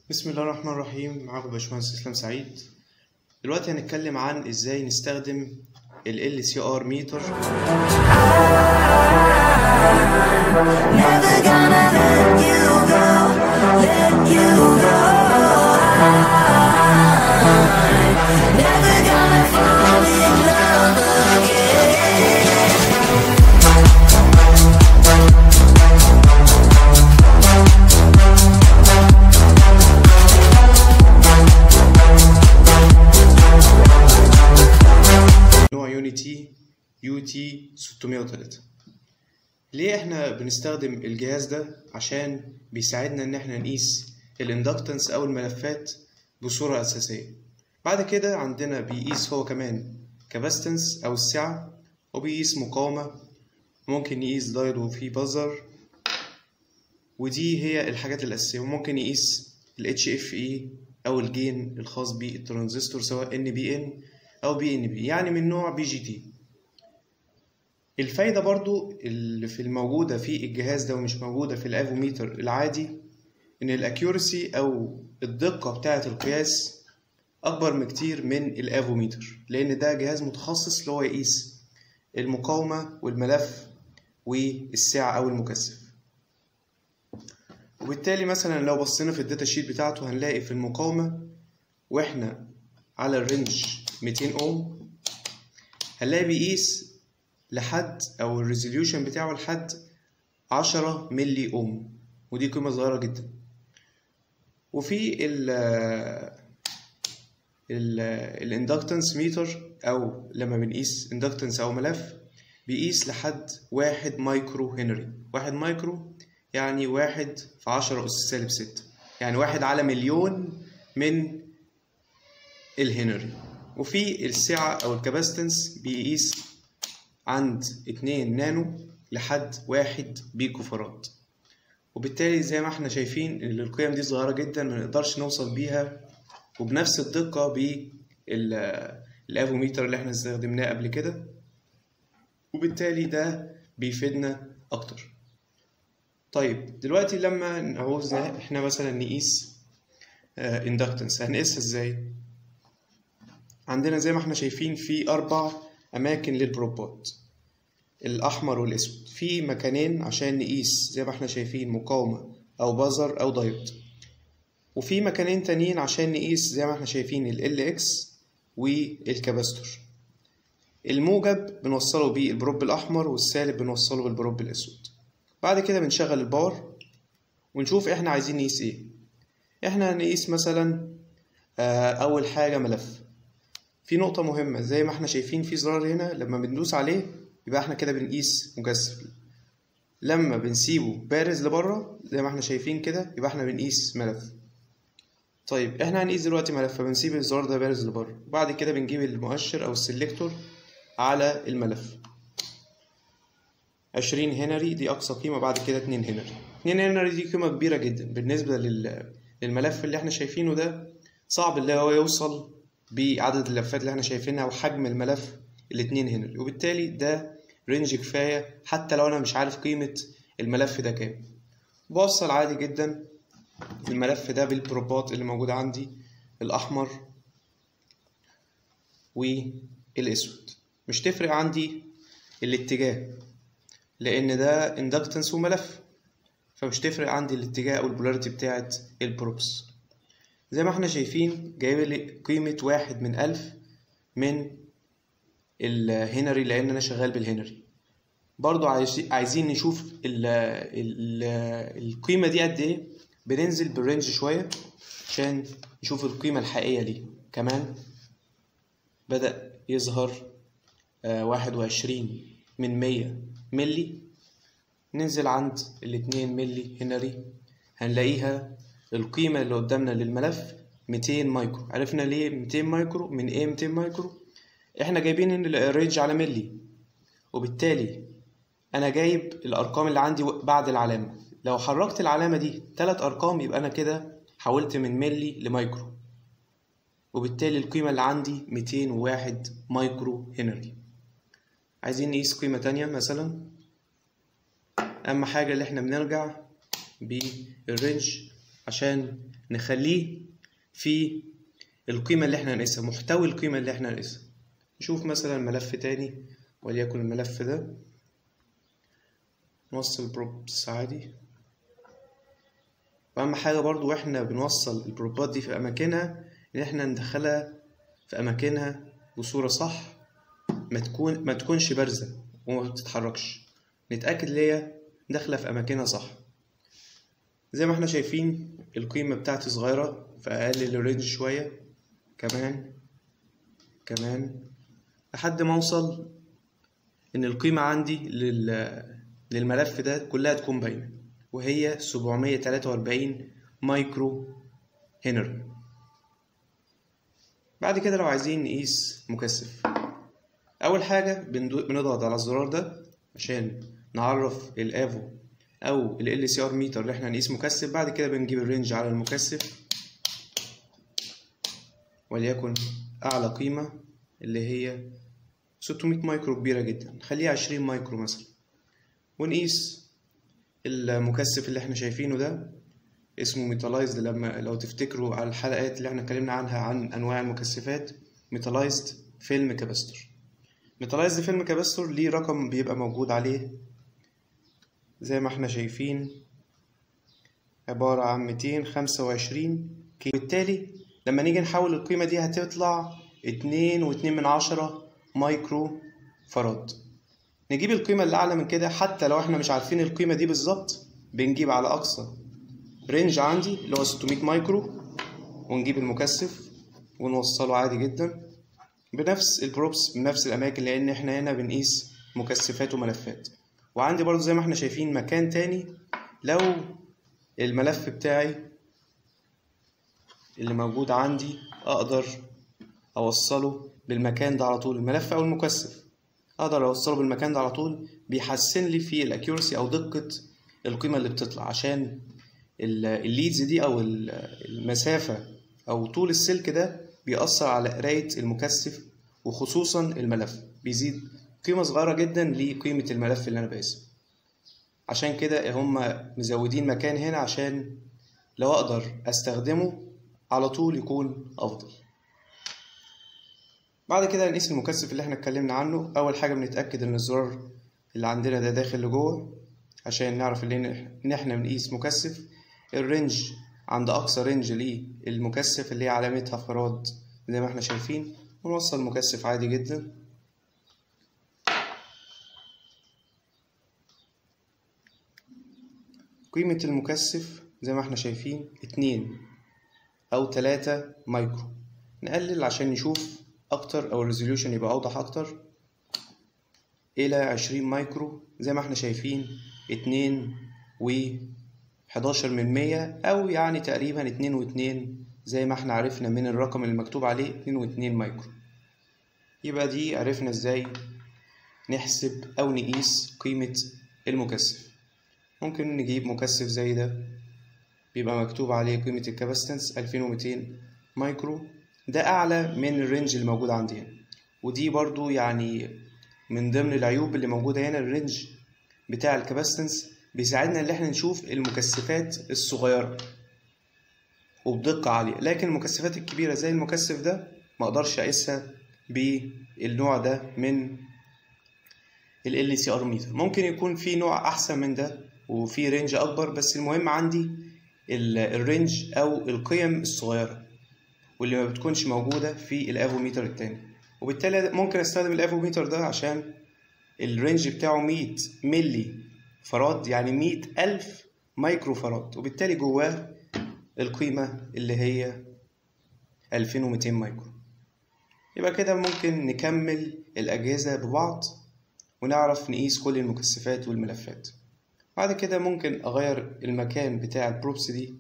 بسم الله الرحمن الرحيم معاكم باشمهندس اسلام سعيد دلوقتي هنتكلم عن ازاي نستخدم ال LCR ميتر Never gonna let you go, let you go. Never gonna fall in love again. نوع يونيتي يو تي 603 ليه احنا بنستخدم الجهاز ده عشان بيساعدنا ان احنا نقيس الاندكتنس او الملفات بصورة اساسية بعد كده عندنا بيقيس هو كمان كاباستنس او السعة وبيقيس مقاومة ممكن يقيس دايد وفي بازر ودي هي الحاجات الأساسية وممكن يقيس ال HFE أو الجين الخاص بالترانزستور سواء NBN أو BNB يعني من نوع BGT الفايدة برضو اللي في الموجودة في الجهاز ده ومش موجودة في الافوميتر العادي إن الأكيورسي أو الدقة بتاعة القياس أكبر بكتير من الافوميتر لأن ده جهاز متخصص اللي هو يقيس المقاومة والملف والسعة أو المكثف وبالتالي مثلا لو بصينا في الداتا شيت بتاعته هنلاقي في المقاومة واحنا على الرينج 200 اوم هنلاقي بيقيس لحد او الريزوليوشن بتاعه لحد 10 ملي اوم ودي قيمة صغيرة جدا وفي ال ال الاندكتنس ميتر او لما بنقيس اندكتنس او ملف بيقيس لحد واحد مايكرو هنري واحد مايكرو يعني واحد في عشرة أس سالب ستة يعني واحد على مليون من الهنري وفي السعة أو الكاباستنس بيقيس عند اتنين نانو لحد واحد بيكو فراد وبالتالي زي ما احنا شايفين ان القيم دي صغيرة جدا ما نقدرش نوصل بيها وبنفس الدقة بالافوميتر اللي احنا استخدمناه قبل كده وبالتالي ده بيفيدنا اكتر طيب دلوقتي لما نعوز احنا مثلا نقيس اندكتنس هنقيسها ازاي عندنا زي ما احنا شايفين في اربع اماكن للبروبات الاحمر والاسود في مكانين عشان نقيس زي ما احنا شايفين مقاومة او بازر او دايود وفي مكانين تانيين عشان نقيس زي ما احنا شايفين ال اكس والكاباستور الموجب بنوصله بالبروب الاحمر والسالب بنوصله بالبروب الاسود بعد كده بنشغل الباور ونشوف احنا عايزين نقيس ايه احنا هنقيس مثلا اول حاجة ملف في نقطة مهمة زي ما احنا شايفين في زرار هنا لما بندوس عليه يبقى احنا كده بنقيس مكثف لما بنسيبه بارز لبره زي ما احنا شايفين كده يبقى احنا بنقيس ملف طيب احنا هنقيس دلوقتي ملف فبنسيب الزرار ده بارز لبره بعد كده بنجيب المؤشر او السلكتور على الملف عشرين هنري دي أقصى قيمة بعد كده اتنين هنري اتنين هنري دي قيمة كبيرة جدا بالنسبة لل... للملف اللي احنا شايفينه ده صعب اللي هو يوصل بعدد اللفات اللي احنا شايفينها وحجم الملف الاتنين هنري وبالتالي ده رينج كفاية حتى لو أنا مش عارف قيمة الملف ده كام بوصل عادي جدا الملف ده بالبروبات اللي موجودة عندي الأحمر والأسود مش تفرق عندي الاتجاه لان ده اندكتنس وملف فمش تفرق عندي الاتجاه او البولاريتي بتاعت البروبس زي ما احنا شايفين جايب لي قيمة واحد من ألف من الهنري لأن أنا شغال بالهنري برضو عايزين نشوف ال ال القيمة دي قد إيه بننزل بالرينج شوية عشان نشوف القيمة الحقيقية ليه كمان بدأ يظهر واحد وعشرين من مية ملي ننزل عند الاتنين ملي هنري هنلاقيها القيمة اللي قدامنا للملف 200 مايكرو عرفنا ليه 200 مايكرو من ايه 200 مايكرو احنا جايبين ان الرينج على ملي وبالتالي انا جايب الارقام اللي عندي بعد العلامة لو حركت العلامة دي تلات ارقام يبقى انا كده حولت من ملي لمايكرو وبالتالي القيمة اللي عندي 201 مايكرو هنري عايزين نقيس قيمة تانية مثلا أهم حاجة اللي احنا بنرجع بالرينج عشان نخليه في القيمة اللي احنا هنقيسها محتوي القيمة اللي احنا هنقيسها نشوف مثلا ملف تاني وليكن الملف ده نوصل بروبس عادي واهم حاجة برضو واحنا بنوصل البروبات دي في اماكنها ان احنا ندخلها في اماكنها بصورة صح ما تكون ما تكونش بارزة وما بتتحركش نتأكد ان هي داخلة في اماكنها صح زي ما احنا شايفين القيمة بتاعتي صغيرة فأقلل الرينج شوية كمان كمان لحد ما أوصل إن القيمة عندي لل... للملف ده كلها تكون باينة وهي 743 مايكرو هنري بعد كده لو عايزين نقيس مكثف أول حاجة بندو- بنضغط على الزرار ده عشان نعرف الافو او ال LCR ميتر اللي احنا هنقيس مكثف بعد كده بنجيب الرينج على المكثف وليكن اعلى قيمة اللي هي 600 مايكرو كبيرة جدا نخليها 20 مايكرو مثلا ونقيس المكثف اللي احنا شايفينه ده اسمه ميتالايزد لما لو تفتكروا على الحلقات اللي احنا اتكلمنا عنها عن انواع المكثفات ميتالايزد فيلم كاباستور ميتالايزد فيلم كاباستور ليه رقم بيبقى موجود عليه زي ما احنا شايفين عبارة عن 225 كيلو بالتالي لما نيجي نحول القيمة دي هتطلع اتنين واتنين من عشرة مايكرو فراد نجيب القيمة اللي أعلى من كده حتى لو احنا مش عارفين القيمة دي بالظبط بنجيب على أقصى رينج عندي اللي هو 600 مايكرو ونجيب المكثف ونوصله عادي جدا بنفس البروبس بنفس الأماكن لأن احنا هنا بنقيس مكثفات وملفات وعندي برضو زي ما احنا شايفين مكان تاني لو الملف بتاعي اللي موجود عندي اقدر اوصله بالمكان ده على طول الملف او المكثف اقدر اوصله بالمكان ده على طول بيحسن لي في الاكيورسي او دقة القيمة اللي بتطلع عشان ال- الليدز دي او ال- المسافة او طول السلك ده بيأثر على قراية المكثف وخصوصا الملف بيزيد قيمة صغيرة جدا لقيمة الملف اللي أنا بقيسه عشان كده هم مزودين مكان هنا عشان لو أقدر أستخدمه على طول يكون أفضل بعد كده نقيس المكثف اللي احنا اتكلمنا عنه أول حاجة بنتأكد إن الزرار اللي عندنا ده داخل لجوه عشان نعرف إن إن احنا بنقيس مكثف الرينج عند أقصى رينج للمكثف اللي هي علامتها فراد زي ما احنا شايفين ونوصل مكثف عادي جدا قيمة المكثف زي ما احنا شايفين اتنين أو تلاتة مايكرو نقلل عشان نشوف أكتر أو الريزوليوشن يبقى أوضح أكتر إلى عشرين مايكرو زي ما احنا شايفين اتنين و حداشر من مية أو يعني تقريبا اتنين واتنين زي ما احنا عرفنا من الرقم اللي مكتوب عليه اتنين واتنين مايكرو يبقى دي عرفنا ازاي نحسب أو نقيس قيمة المكثف ممكن نجيب مكثف زي ده بيبقى مكتوب عليه قيمة الكاباستنس 2200 مايكرو ده أعلى من الرينج اللي موجود عندي هنا ودي برضو يعني من ضمن العيوب اللي موجودة هنا الرينج بتاع الكاباستنس بيساعدنا ان احنا نشوف المكثفات الصغيرة وبدقة عالية لكن المكثفات الكبيرة زي المكثف ده ما اقدرش اقيسها بالنوع ده من ال LCR ميتر ممكن يكون في نوع احسن من ده وفي رينج اكبر بس المهم عندي ال- الرينج او القيم الصغيرة واللي ما بتكونش موجودة في الافوميتر التاني وبالتالي ممكن استخدم الافوميتر ده عشان الرينج بتاعه 100 ملي فراد يعني 100 ألف مايكرو فراد وبالتالي جواه القيمة اللي هي 2200 مايكرو يبقى كده ممكن نكمل الأجهزة ببعض ونعرف نقيس كل المكثفات والملفات بعد كده ممكن أغير المكان بتاع البروبس دي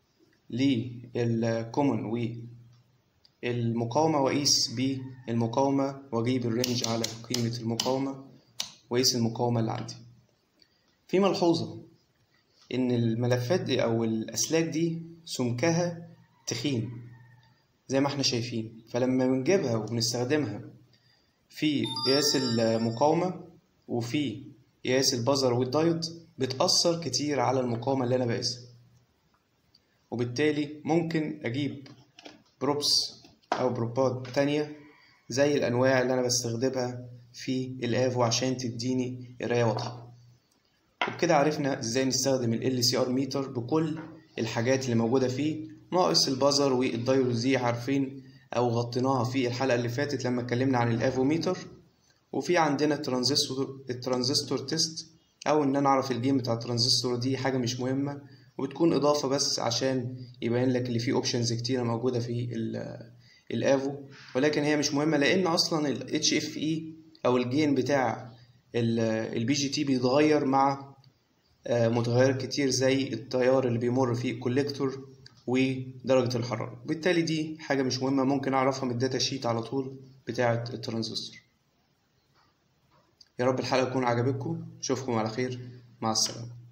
للكومن والمقاومة وأقيس بالمقاومة وأجيب الرينج على قيمة المقاومة وأقيس المقاومة اللي عندي في ملحوظة إن الملفات دي أو الأسلاك دي سمكها تخين زي ما احنا شايفين فلما بنجيبها وبنستخدمها في قياس المقاومة وفي قياس البزر والدايود بتأثر كتير على المقاومة اللي أنا بقيسها وبالتالي ممكن اجيب بروبس او بروبات تانية زي الانواع اللي انا بستخدمها في الافو عشان تديني قرايه واضحه وبكده عرفنا ازاي نستخدم ال LCR ميتر بكل الحاجات اللي موجوده فيه ناقص البازر والدايود دي عارفين او غطيناها في الحلقه اللي فاتت لما اتكلمنا عن الافوميتر وفي عندنا الترانزستور الترانزستور تيست او ان انا اعرف الجيم بتاع الترانزستور دي حاجه مش مهمه وبتكون اضافه بس عشان يبين لك اللي فيه اوبشنز كتيره موجوده في الافو ولكن هي مش مهمه لان اصلا ال HFE او الجين بتاع البي جي تي بيتغير مع متغيرات كتير زي التيار اللي بيمر فيه الكوليكتور ودرجة الحرارة بالتالي دي حاجة مش مهمة ممكن أعرفها من الداتا شيت على طول بتاعة الترانزستور يا رب الحلقة تكون عجبتكم أشوفكم على خير مع السلامة